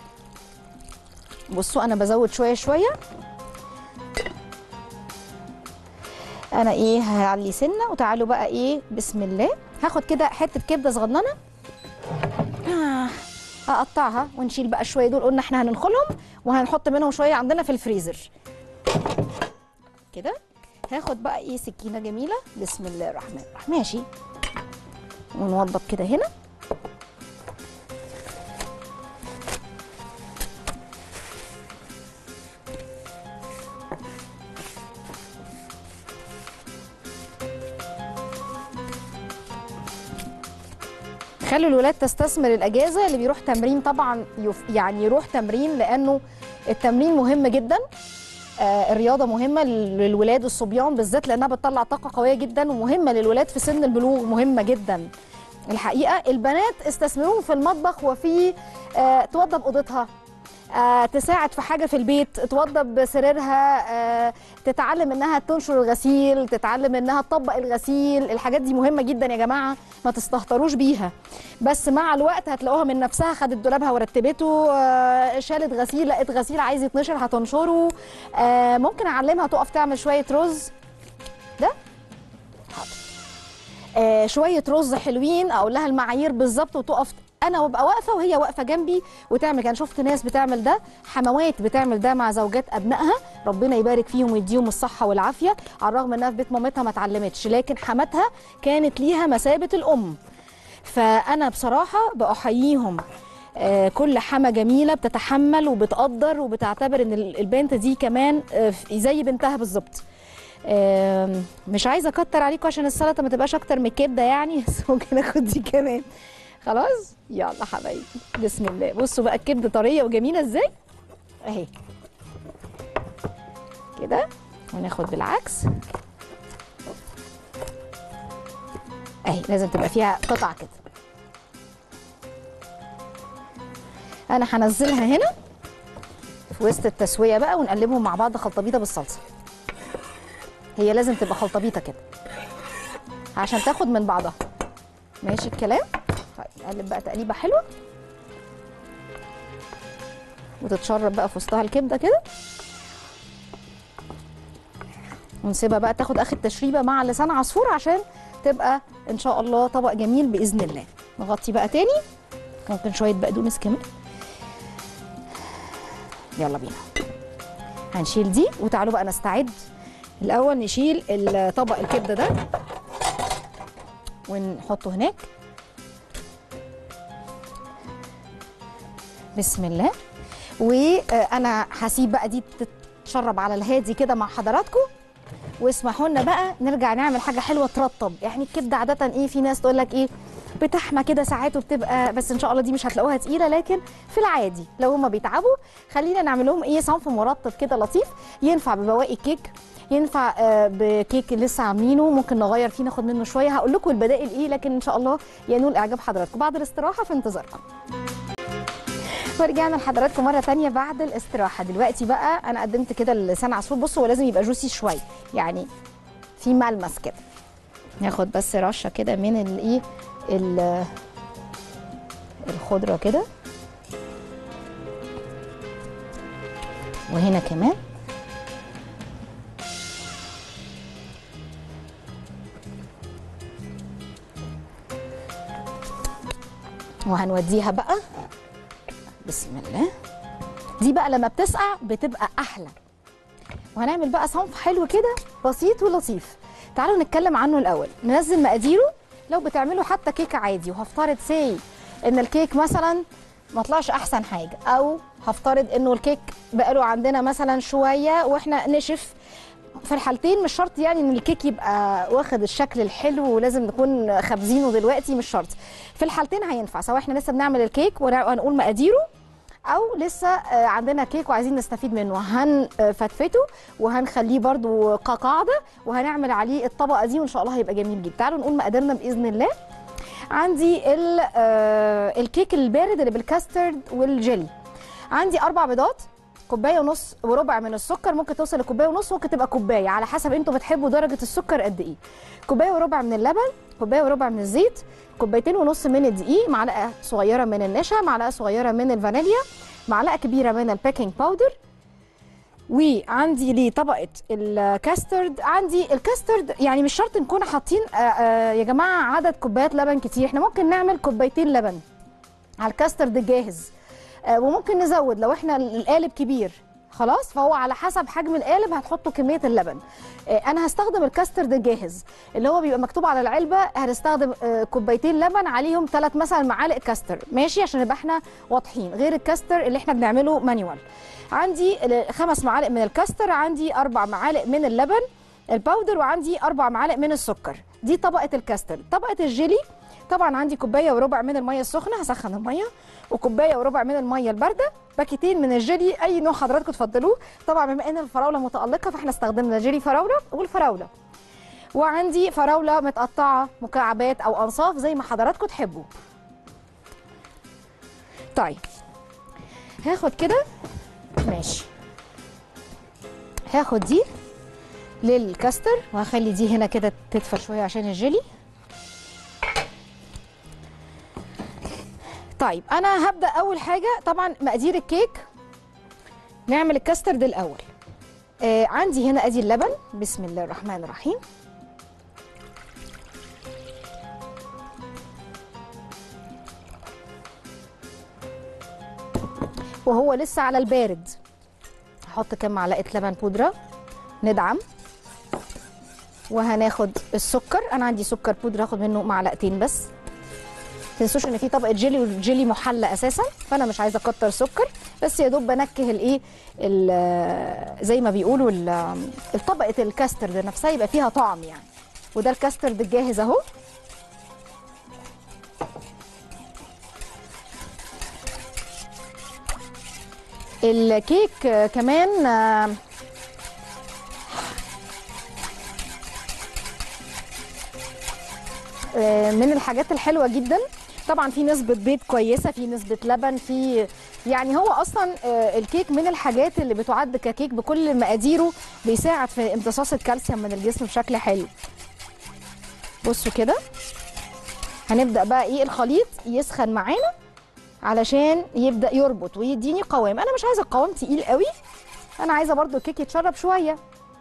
بصوا انا بزود شويه شويه انا ايه هعلي سنه وتعالوا بقى ايه بسم الله هاخد كده حته كبده صغننه آه، اقطعها ونشيل بقى شويه دول قلنا احنا هننخلهم وهنحط منهم شويه عندنا في الفريزر كده هاخد بقى ايه سكينه جميله بسم الله الرحمن الرحيم ماشي ونوضب كده هنا خلوا الولاد تستثمر الاجازه اللي بيروح تمرين طبعا يف يعني يروح تمرين لانه التمرين مهم جدا آه الرياضه مهمه للولاد الصبيان بالذات لانها بتطلع طاقه قويه جدا ومهمه للولاد في سن البلوغ مهمه جدا الحقيقه البنات استثمروهم في المطبخ وفي آه توضب اوضتها آه تساعد في حاجه في البيت توضب سريرها آه تتعلم انها تنشر الغسيل تتعلم انها تطبق الغسيل الحاجات دي مهمه جدا يا جماعه ما تستهتروش بيها بس مع الوقت هتلاقوها من نفسها خدت دولابها ورتبته آه شالت غسيل لقيت غسيل عايز يتنشر هتنشره آه ممكن اعلمها تقف تعمل شويه رز ده حاضر آه شويه رز حلوين اقول لها المعايير بالظبط وتقف انا وابقى واقفه وهي واقفه جنبي وتعمل انا شفت ناس بتعمل ده حموات بتعمل ده مع زوجات ابنائها ربنا يبارك فيهم ويديهم الصحه والعافيه على الرغم انها في بيت مامتها ما اتعلمتش لكن حماتها كانت ليها مثابه الام فانا بصراحه باحييهم آه كل حما جميله بتتحمل وبتقدر وبتعتبر ان البنت دي كمان آه زي بنتها بالظبط آه مش عايزه اكتر عليكم عشان السلطه ما تبقاش اكتر من الكبده يعني بس ممكن اخد دي كمان خلاص يلا حبايبي بسم الله بصوا بقى الكبده طريه وجميله ازاي اهي كده وناخد بالعكس اهي لازم تبقى فيها قطع كده انا هنزلها هنا في وسط التسويه بقى ونقلبهم مع بعض خلطبيطه بالصلصه هي لازم تبقى خلطبيطه كده عشان تاخد من بعضها ماشي الكلام طيب نقلب بقى تقليبه حلوه وتتشرب بقى في وسطها الكبده كده ونسيبها بقى تاخد اخر تشريبه مع لسان عصفور عشان تبقى ان شاء الله طبق جميل باذن الله نغطي بقى تاني ممكن شويه بقدونس كمان يلا بينا هنشيل دي وتعالوا بقى نستعد الاول نشيل الطبق الكبده ده ونحطه هناك بسم الله وانا هسيب بقى دي تتشرب على الهادي كده مع حضراتكم واسمحوا لنا بقى نرجع نعمل حاجه حلوه ترطب يعني الكبده عاده ايه في ناس تقول لك ايه بتحمى كده ساعات وبتبقى بس ان شاء الله دي مش هتلاقوها تقيله لكن في العادي لو هما بيتعبوا خلينا نعمل لهم ايه صنف مرطب كده لطيف ينفع ببواقي كيك ينفع بكيك لسه عاملينه ممكن نغير فيه ناخد منه شويه هقول لكم البدائل ايه لكن ان شاء الله ينول اعجاب حضراتكم بعد الاستراحه في انتظاركم ورجعنا لحضراتكم مره تانية بعد الاستراحه دلوقتي بقى انا قدمت كده لسان عصفور بصوا هو لازم يبقى جوسي شويه يعني في ملمس كده ناخد بس رشه كده من الايه الخضره كده وهنا كمان وهنوديها بقى بسم الله دي بقى لما بتسقع بتبقى احلى وهنعمل بقى صنف حلو كده بسيط ولطيف تعالوا نتكلم عنه الاول ننزل مقاديره لو بتعملوا حتى كيكه عادي وهفترض سي ان الكيك مثلا ما طلعش احسن حاجه او هفترض انه الكيك بقاله عندنا مثلا شويه واحنا نشف في الحالتين مش شرط يعني ان الكيك يبقى واخد الشكل الحلو ولازم نكون خابزينه دلوقتي مش شرط في الحالتين هينفع سواء احنا لسه بنعمل الكيك وهنقول مقاديره او لسه عندنا كيك وعايزين نستفيد منه هنفتفته وهنخليه برده كقاعده وهنعمل عليه الطبقه دي وان شاء الله هيبقى جميل جدا تعالوا نقول مقاديرنا باذن الله عندي الكيك البارد اللي بالكاسترد والجيلي عندي اربع بيضات كوبايه ونص وربع من السكر ممكن توصل لكوبايه ونص ممكن تبقى كوبايه على حسب انتوا بتحبوا درجه السكر قد ايه كوبايه وربع من اللبن كوبايه وربع من الزيت كوبايتين ونص من الدقيق معلقه صغيره من النشا معلقه صغيره من الفانيليا معلقه كبيره من البيكنج باودر وعندي ليه طبقه الكاسترد عندي الكاسترد يعني مش شرط نكون حاطين يا جماعه عدد كوبايات لبن كتير احنا ممكن نعمل كوبايتين لبن على الكاسترد الجاهز وممكن نزود لو احنا القالب كبير خلاص فهو على حسب حجم القالب هتحطوا كميه اللبن انا هستخدم الكاسترد الجاهز اللي هو بيبقى مكتوب على العلبه هنستخدم كوبايتين لبن عليهم ثلاث مثلا معالق كاستر ماشي عشان نبقى احنا واضحين غير الكاستر اللي احنا بنعمله مانيوال عندي خمس معالق من الكاستر عندي اربع معالق من اللبن الباودر وعندي اربع معالق من السكر دي طبقه الكاستر طبقه الجيلي طبعا عندي كوبايه وربع من الميه السخنه هسخن الميه وكوبايه وربع من الميه البارده باكيتين من الجيلي اي نوع حضراتكم تفضلوه طبعا بما ان الفراوله متالقه فاحنا استخدمنا جيلي فراوله والفراوله وعندي فراوله متقطعه مكعبات او انصاف زي ما حضراتكم تحبوا طيب هاخد كده ماشي هاخد دي للكاستر وهخلي دي هنا كده تدفى شويه عشان الجيلي طيب انا هبدا اول حاجه طبعا مقادير الكيك نعمل الكاسترد الاول آه عندي هنا ادي اللبن بسم الله الرحمن الرحيم وهو لسه على البارد هحط كام معلقه لبن بودره ندعم وهناخد السكر انا عندي سكر بودره هاخد منه معلقتين بس تنسوش ان في طبقه جيلي والجيلي محلى اساسا فانا مش عايزه اكتر سكر بس يا دوب بنكه الايه ال- زي ما بيقولوا ال- الطبقه الكاسترد نفسها يبقى فيها طعم يعني وده الكاسترد الجاهز اهو الكيك آه، كمان آه، آه، من الحاجات الحلوه جدا طبعا في نسبه بيض كويسه في نسبه لبن في يعني هو اصلا آه، الكيك من الحاجات اللي بتعد ككيك بكل مقاديره بيساعد في امتصاص الكالسيوم من الجسم بشكل حلو بصوا كده هنبدا بقى ايه الخليط يسخن معانا علشان يبدا يربط ويديني قوام انا مش عايزه القوام تقيل قوي انا عايزه برضو الكيك يتشرب شويه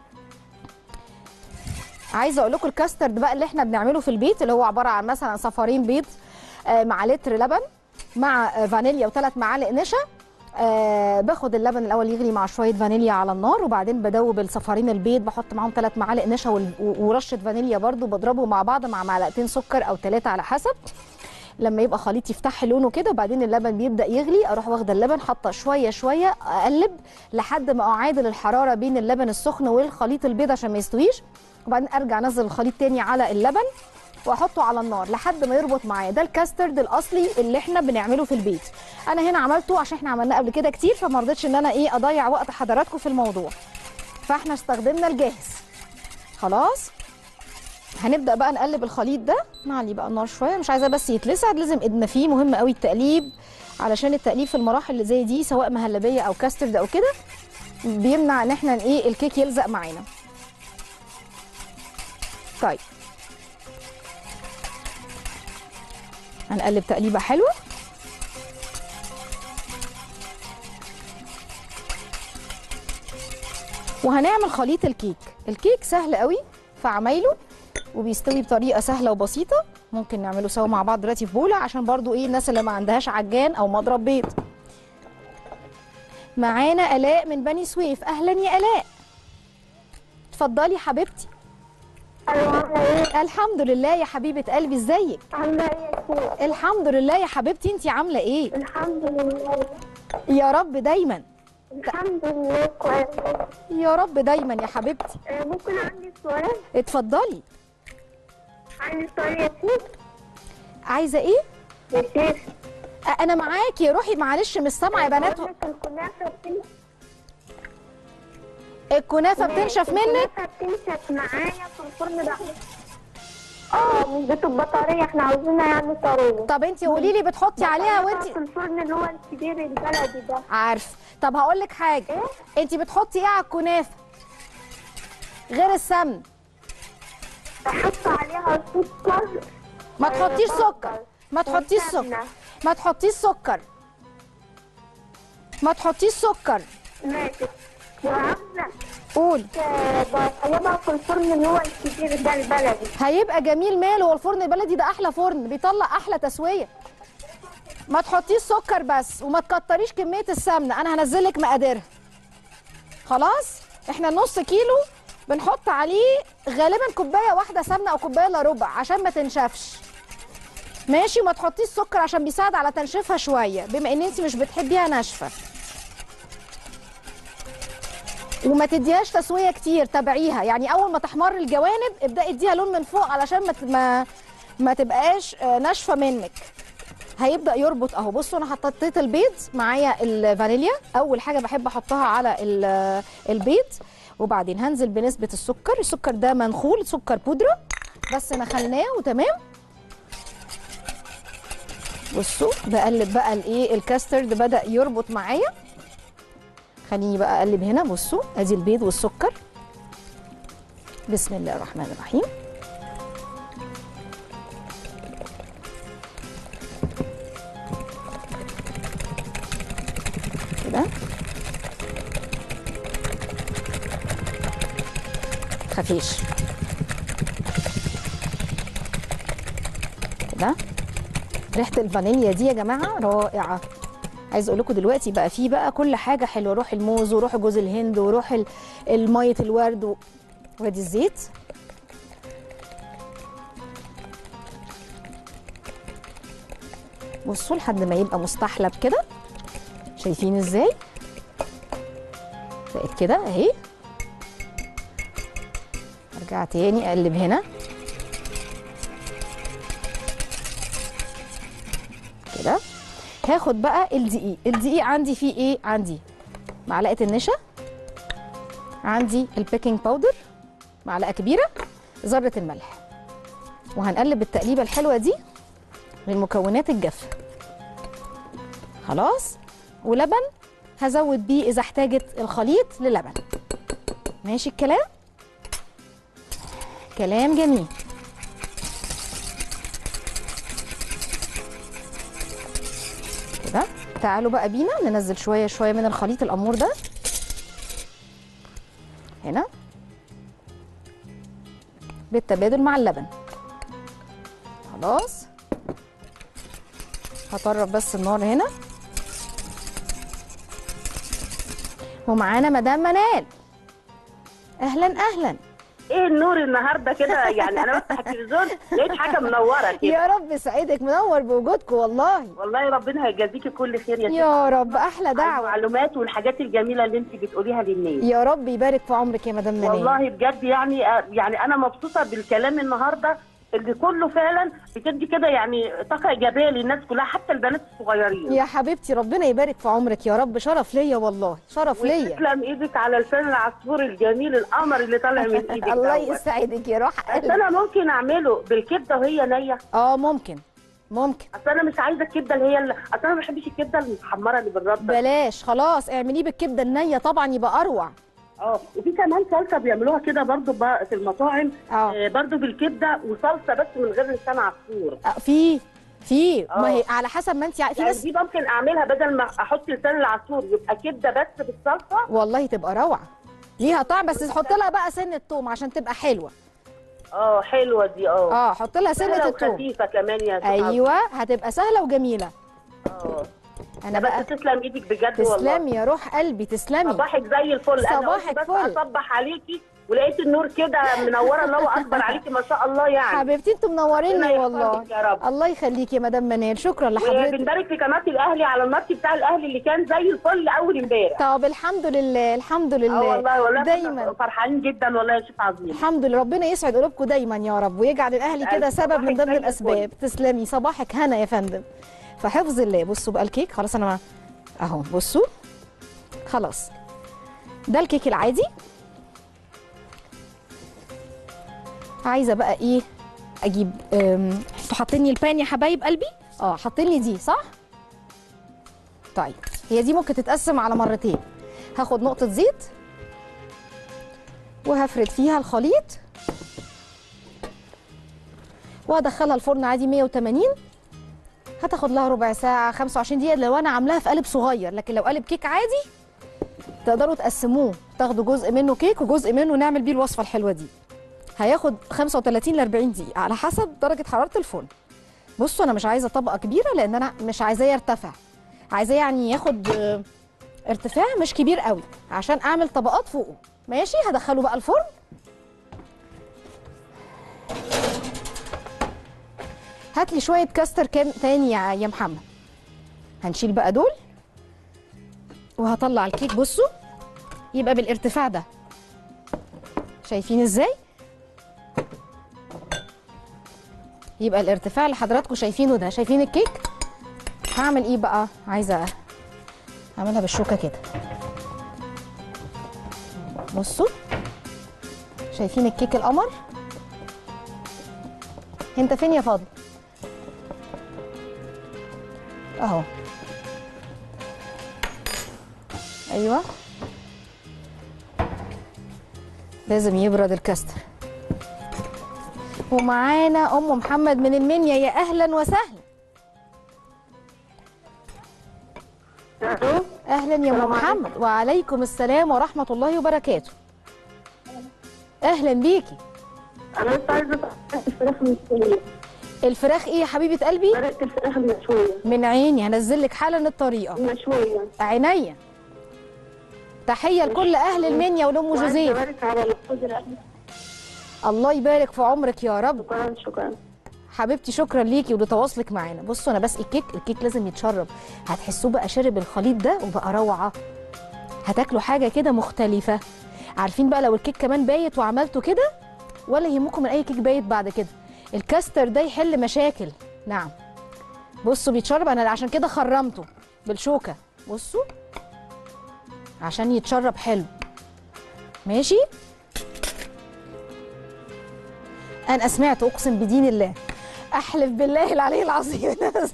عايزه اقول لكم الكاسترد بقى اللي احنا بنعمله في البيت اللي هو عباره عن مثلا صفارين بيض آه، مع لتر لبن مع آه، فانيليا وثلاث معالق نشا آه باخد اللبن الاول يغلي مع شويه فانيليا على النار وبعدين بدوب الصفارين البيض بحط معاهم ثلاث معالق نشا وال- و- ورشه فانيليا برضو بضربه مع بعض مع معلقتين سكر او ثلاثه على حسب لما يبقى خليط يفتح لونه كده وبعدين اللبن بيبدا يغلي اروح واخده اللبن حاطه شويه شويه اقلب لحد ما اعادل الحراره بين اللبن السخن والخليط البيض عشان ما يستويش وبعدين ارجع انزل الخليط تاني على اللبن واحطه على النار لحد ما يربط معايا ده الكاسترد الاصلي اللي احنا بنعمله في البيت انا هنا عملته عشان احنا عملناه قبل كده كتير فما رضيتش ان انا ايه اضيع وقت حضراتكم في الموضوع فاحنا استخدمنا الجاهز خلاص هنبدا بقى نقلب الخليط ده نعلي بقى النار شويه مش عايزاه بس يتلسع لازم ايدنا فيه مهم قوي التقليب علشان التقليب في المراحل اللي زي دي سواء مهلبيه او كاسترد او كده بيمنع ان احنا ايه الكيك يلزق معانا طيب هنقلب تقليبه حلوه وهنعمل خليط الكيك الكيك سهل قوي في عمايله وبيستوي بطريقه سهله وبسيطه ممكن نعمله سوا مع بعض دلوقتي في بوله عشان برضو ايه الناس اللي ما عندهاش عجان او مضرب بيض معانا الاء من بني سويف اهلا يا الاء اتفضلي حبيبتي ايوه عامله ايه؟ الحمد لله يا حبيبه قلبي ازيك عامله ايه يا شيخ؟ الحمد لله يا حبيبتي انتي عامله ايه الحمد لله يا رب دايما الحمد لله كويس يا رب دايما يا حبيبتي آه، ممكن عندي سؤال اتفضلي عندي سؤال يا شيخ عايزه ايه يا شيخ أ- انا معاكي روحي معلش مش سامعه يا بنات بقول لك الكنافه بتنشف الكنافه بتنشف منك الكنافه بتنشف معايا في الفرن ده اه مش بتبقى طريه احنا عاوزينها يعني طريه طب انتي قولي لي بتحطي عليها بحطها وانتي في الفرن اللي هو الكبير البلدي ده عارف طب هقول لك حاجه انتي بتحطي ايه على الكنافه غير السمن بحط عليها سكر ما آه، تحطيش بصل سكر ما تحطيش وسمنة. سكر ما تحطيش سكر ما تحطيش سكر ماشي وعاوزه قول آه، بطيبها في الفرن اللي هو الكبير ده البلدي هيبقى جميل ماله هو الفرن البلدي ده احلى فرن بيطلع احلى تسويه ما تحطيش سكر بس وما تكتريش كميه السمنه انا هنزل لك مقاديرها خلاص احنا نص كيلو بنحط عليه غالبا كوبايه واحده سمنه او كوبايه الا ربع عشان ما تنشفش ماشي وما تحطيش سكر عشان بيساعد على تنشيفها شويه بما ان انت مش بتحبيها ناشفه وما تديهاش تسويه كتير تابعيها يعني اول ما تحمر الجوانب ابداي اديها لون من فوق علشان ما ت- ما ما تبقاش آه، ناشفه منك هيبدا يربط اهو بصوا انا حطيت البيض معايا الفانيليا اول حاجه بحب احطها على ال- البيض وبعدين هنزل بنسبه السكر السكر ده منخول سكر بودره بس نخلناه وتمام بصوا بقلب بقى الايه الكاسترد بدا يربط معايا خليني بقى اقلب هنا بصوا ادي البيض والسكر بسم الله الرحمن الرحيم كده خفيش كده ريحه الفانيليا دي يا جماعه رائعه عايز اقول لكم دلوقتي بقى فيه بقى كل حاجه حلوه روح الموز وروح جوز الهند وروح ال- الميه الورد و- وادي الزيت بصوا لحد ما يبقى مستحلب كده شايفين ازاي بقت كده اهي ارجع تاني اقلب هنا كده هاخد بقى الدقيق الدقيق عندي فيه ايه عندي معلقه النشا عندي البيكنج باودر معلقه كبيره ذره الملح وهنقلب التقليبه الحلوه دي للمكونات الجافه خلاص ولبن هزود بيه اذا احتاجت الخليط للبن ماشي الكلام كلام جميل كده تعالوا بقى بينا ننزل شويه شويه من الخليط الامور ده هنا بالتبادل مع اللبن خلاص هطرف بس النار هنا ومعانا مدام منال اهلا اهلا ايه النور النهارده كده يعني انا بفتح التلفزيون لقيت حاجه منوره كده يا رب سعيدك منور بوجودكم والله والله ربنا هيجازيكي كل خير يا يا رب احلى على دعوه المعلومات والحاجات الجميله اللي انت بتقوليها للناس يا رب يبارك في عمرك يا مدام منال والله بجد يعني يعني انا مبسوطه بالكلام النهارده اللي كله فعلا بتدي كده يعني طاقه ايجابيه للناس كلها حتى البنات الصغيرين يا حبيبتي ربنا يبارك في عمرك يا رب شرف ليا والله شرف ليا وتسلم ايدك على لسان العصفور الجميل القمر اللي طالع من ايدك الله دوت. يسعدك يا روح بس قلبي انا ممكن اعمله بالكبده وهي نيه اه ممكن ممكن اصل انا مش عايزه الكبده اللي هي اللي... اصل انا ما بحبش الكبده المحمره اللي بالرده بلاش خلاص اعمليه بالكبده النيه طبعا يبقى اروع اه وفي كمان صلصه بيعملوها كده برضو بقى في المطاعم اه آه برضو بالكبده وصلصه بس من غير لسان عصفور آه، في في ما آه. هي على حسب ما انت ع- في يعني ناس دي ممكن اعملها بدل ما احط لسان العصفور يبقى كبده بس بالصلصه والله تبقى روعه ليها طعم بس تحط لها بقى سنه توم عشان تبقى حلوه اه حلوه دي اه اه حط لها سنه سهلة التوم وخفيفه كمان يا ست ايوه هتبقى سهله وجميله اه انا بس بقى تسلم ايدك بجد والله تسلمي يا روح قلبي تسلمي صباحك زي الفل انا قلت صباحك بس فل. اصبح عليكي ولقيت النور كده منوره الله اكبر عليكي ما شاء الله يعني حبيبتي انتوا منوريني ربنا والله يحفظك يا رب الله يخليكي يا مدام منال شكرا لحضرتك وبنبارك في قناه الاهلي على الماتش بتاع الاهلي اللي كان زي الفل اول امبارح طب الحمد لله الحمد اه لله والله والله دايما فرحانين جدا والله يا شيخ عظيم الحمد لله ربنا يسعد قلوبكم دايما يا رب ويجعل الاهلي كده ألف سبب من صباحك ضمن زي الاسباب تسلمي صباحك هنا يا فندم فحفظ الله بصوا بقى الكيك خلاص انا اهو بصوا خلاص ده الكيك العادي عايزه بقى ايه اجيب أم، انتوا حاطين لي البان يا حبايب قلبي اه حاطين لي دي صح طيب هي دي ممكن تتقسم على مرتين هاخد نقطه زيت وهفرد فيها الخليط وهدخلها الفرن عادي 180 هتاخد لها ربع ساعة 25 دقيقة لو أنا عاملاها في قالب صغير لكن لو قالب كيك عادي تقدروا تقسموه تاخدوا جزء منه كيك وجزء منه نعمل بيه الوصفة الحلوة دي هياخد 35 ل 40 دقيقة على حسب درجة حرارة الفرن بصوا أنا مش عايزة طبقة كبيرة لأن أنا مش عايزاه يرتفع عايزاه يعني ياخد آه، ارتفاع مش كبير قوي عشان أعمل طبقات فوقه ماشي هدخله بقى الفرن هات لي شويه كاستر كام تاني يا يا محمد هنشيل بقى دول وهطلع الكيك بصوا يبقى بالارتفاع ده شايفين ازاي يبقى الارتفاع اللي حضراتكم شايفينه ده شايفين الكيك هعمل ايه بقى عايزه اعملها بالشوكه كده بصوا شايفين الكيك القمر انت فين يا فاضل اهو ايوه لازم يبرد الكاستر ومعانا ام محمد من المنيا يا اهلا وسهلا اهلا يا ام محمد وعليكم السلام ورحمه الله وبركاته اهلا بيكي انا بس عايزه أسأل الفراخ المشويه الفراخ ايه يا حبيبه قلبي طريقه الفراخ المشويه من عيني هنزل لك حالا الطريقه مشويه عينيا تحيه لكل اهل المنيا ولام وعايزه جوزيف ابارك على الاستاذ الاهلي الله يبارك في عمرك يا رب شكرا شكرا حبيبتي شكرا ليكي ولتواصلك معانا بصوا انا بسقي الكيك الكيك لازم يتشرب هتحسوه بقى شارب الخليط ده وبقى روعه هتاكلوا حاجه كده مختلفه عارفين بقى لو الكيك كمان بايت وعملته كده ولا يهمكم من اي كيك بايت بعد كده الكاستر ده يحل مشاكل نعم بصوا بيتشرب انا عشان كده خرمته بالشوكه بصوا عشان يتشرب حلو ماشي انا سمعت اقسم بدين الله احلف بالله العلي العظيم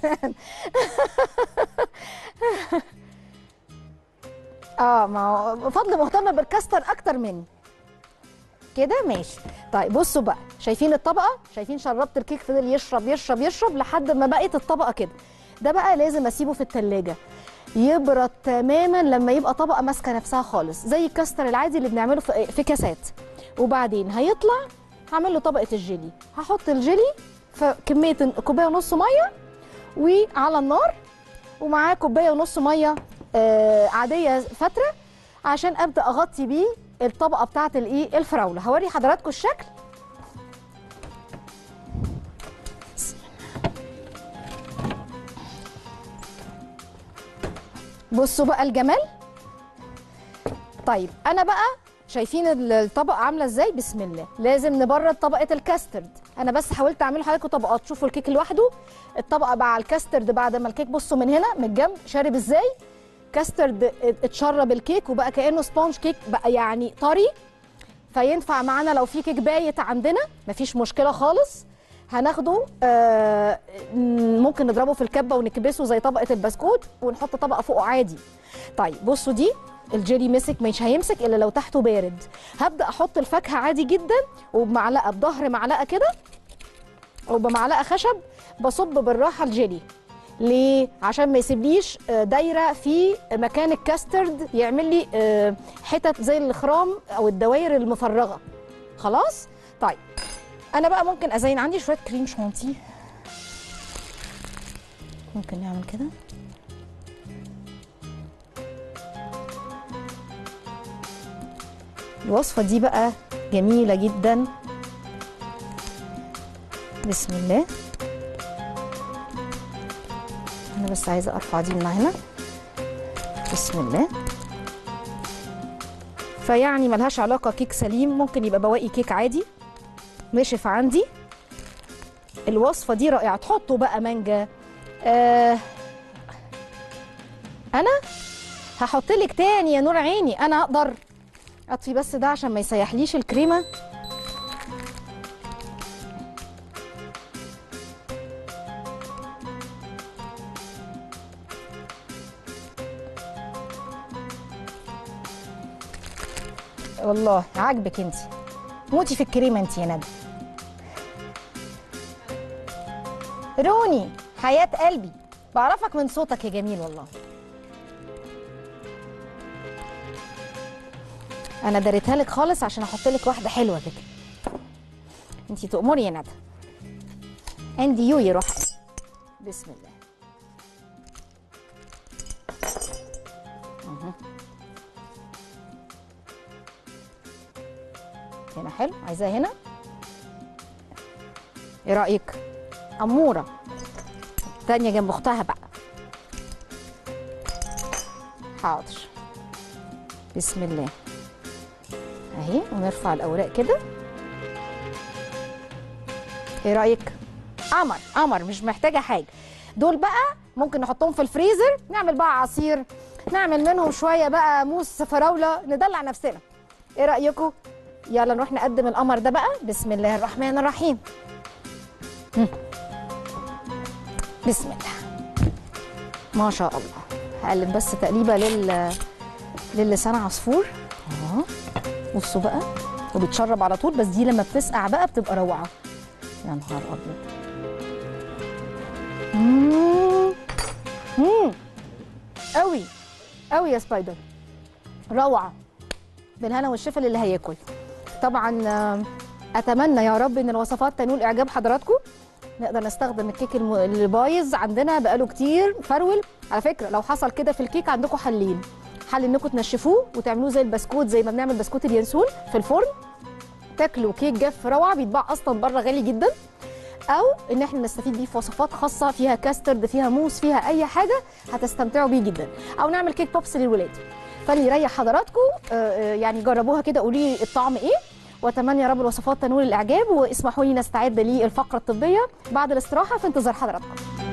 اه ما هو فضل مهتمه بالكاستر اكتر مني كده ماشي طيب بصوا بقى شايفين الطبقه شايفين شربت الكيك فضل يشرب يشرب يشرب لحد ما بقت الطبقه كده ده بقى لازم اسيبه في التلاجة يبرد تماما لما يبقى طبقه ماسكه نفسها خالص زي الكاستر العادي اللي بنعمله في في كاسات وبعدين هيطلع هعمل له طبقه الجيلي هحط الجيلي في كميه كوبايه ونص ميه وعلى النار ومعاه كوبايه ونص ميه آه عاديه فتره عشان ابدا اغطي بيه الطبقه بتاعه الايه الفراوله هوري حضراتكم الشكل بصوا بقى الجمال طيب انا بقى شايفين ال- الطبقه عامله ازاي بسم الله لازم نبرد طبقه الكاسترد انا بس حاولت اعمل لحضراتكم طبقات شوفوا الكيك لوحده الطبقه مع الكاسترد بعد ما الكيك بصوا من هنا من الجنب شارب ازاي كاسترد ات- اتشرب الكيك وبقى كانه سبونج كيك بقى يعني طري فينفع معانا لو في كيك بايت عندنا مفيش مشكله خالص هناخده آه م- ممكن نضربه في الكبه ونكبسه زي طبقه البسكوت ونحط طبقه فوقه عادي طيب بصوا دي الجيلي مسك مش هيمسك الا لو تحته بارد هبدا احط الفاكهه عادي جدا وبمعلقه بظهر معلقه كده وبمعلقه خشب بصب بالراحه الجيلي ليه عشان ما يسيبليش آه، دايره في مكان الكاسترد يعمل لي آه، حتت زي الخرام او الدوائر المفرغه خلاص طيب انا بقى ممكن ازين عندي شويه كريم شانتيه ممكن نعمل كده الوصفه دي بقى جميله جدا بسم الله انا بس عايزه ارفع دي من هنا بسم الله فيعني ملهاش علاقه كيك سليم ممكن يبقى بواقي كيك عادي نشف عندي الوصفه دي رائعه تحطوا بقى مانجا آه انا هحط لك تاني يا نور عيني انا اقدر اطفي بس ده عشان ما يسيحليش الكريمه والله عاجبك انت موتي في الكريمه انت يا ندى روني حياه قلبي بعرفك من صوتك يا جميل والله انا داريتها لك خالص عشان احط لك واحده حلوه كده انت تأمري يا ندى عندي يو يروح بسم الله مهم. هنا حلو عايزاها هنا ايه رايك اموره تانية جنب اختها بقى حاضر بسم الله اهي ونرفع الاوراق كده ايه رايك قمر قمر مش محتاجه حاجه دول بقى ممكن نحطهم في الفريزر نعمل بقى عصير نعمل منهم شويه بقى موس فراوله ندلع نفسنا ايه رايكم يلا نروح نقدم القمر ده بقى بسم الله الرحمن الرحيم مم. بسم الله ما شاء الله هقلب بس تقليبه لل للسان عصفور اهو بصوا بقى وبيتشرب على طول بس دي لما بتسقع بقى بتبقى روعه يا نهار ابيض مم. مم. قوي قوي يا سبايدر روعه بالهنا والشفا للي هياكل طبعا آه، اتمنى يا رب ان الوصفات تنول اعجاب حضراتكم نقدر نستخدم الكيك الم- اللي بايظ عندنا بقاله كتير فرول على فكره لو حصل كده في الكيك عندكم حلين حل انكم تنشفوه وتعملوه زي البسكوت زي ما بنعمل بسكوت اليانسون في الفرن تاكلوا كيك جاف روعه بيتباع اصلا بره غالي جدا او ان احنا نستفيد بيه في وصفات خاصه فيها كاسترد فيها موس فيها اي حاجه هتستمتعوا بيه جدا او نعمل كيك بوبس للولاد فاللي يريح حضراتكم آه، آه، يعني جربوها كده قولوا لي الطعم ايه واتمنى يا رب الوصفات تنول الاعجاب واسمحوا لي نستعد للفقره الطبيه بعد الاستراحه في انتظار حضراتكم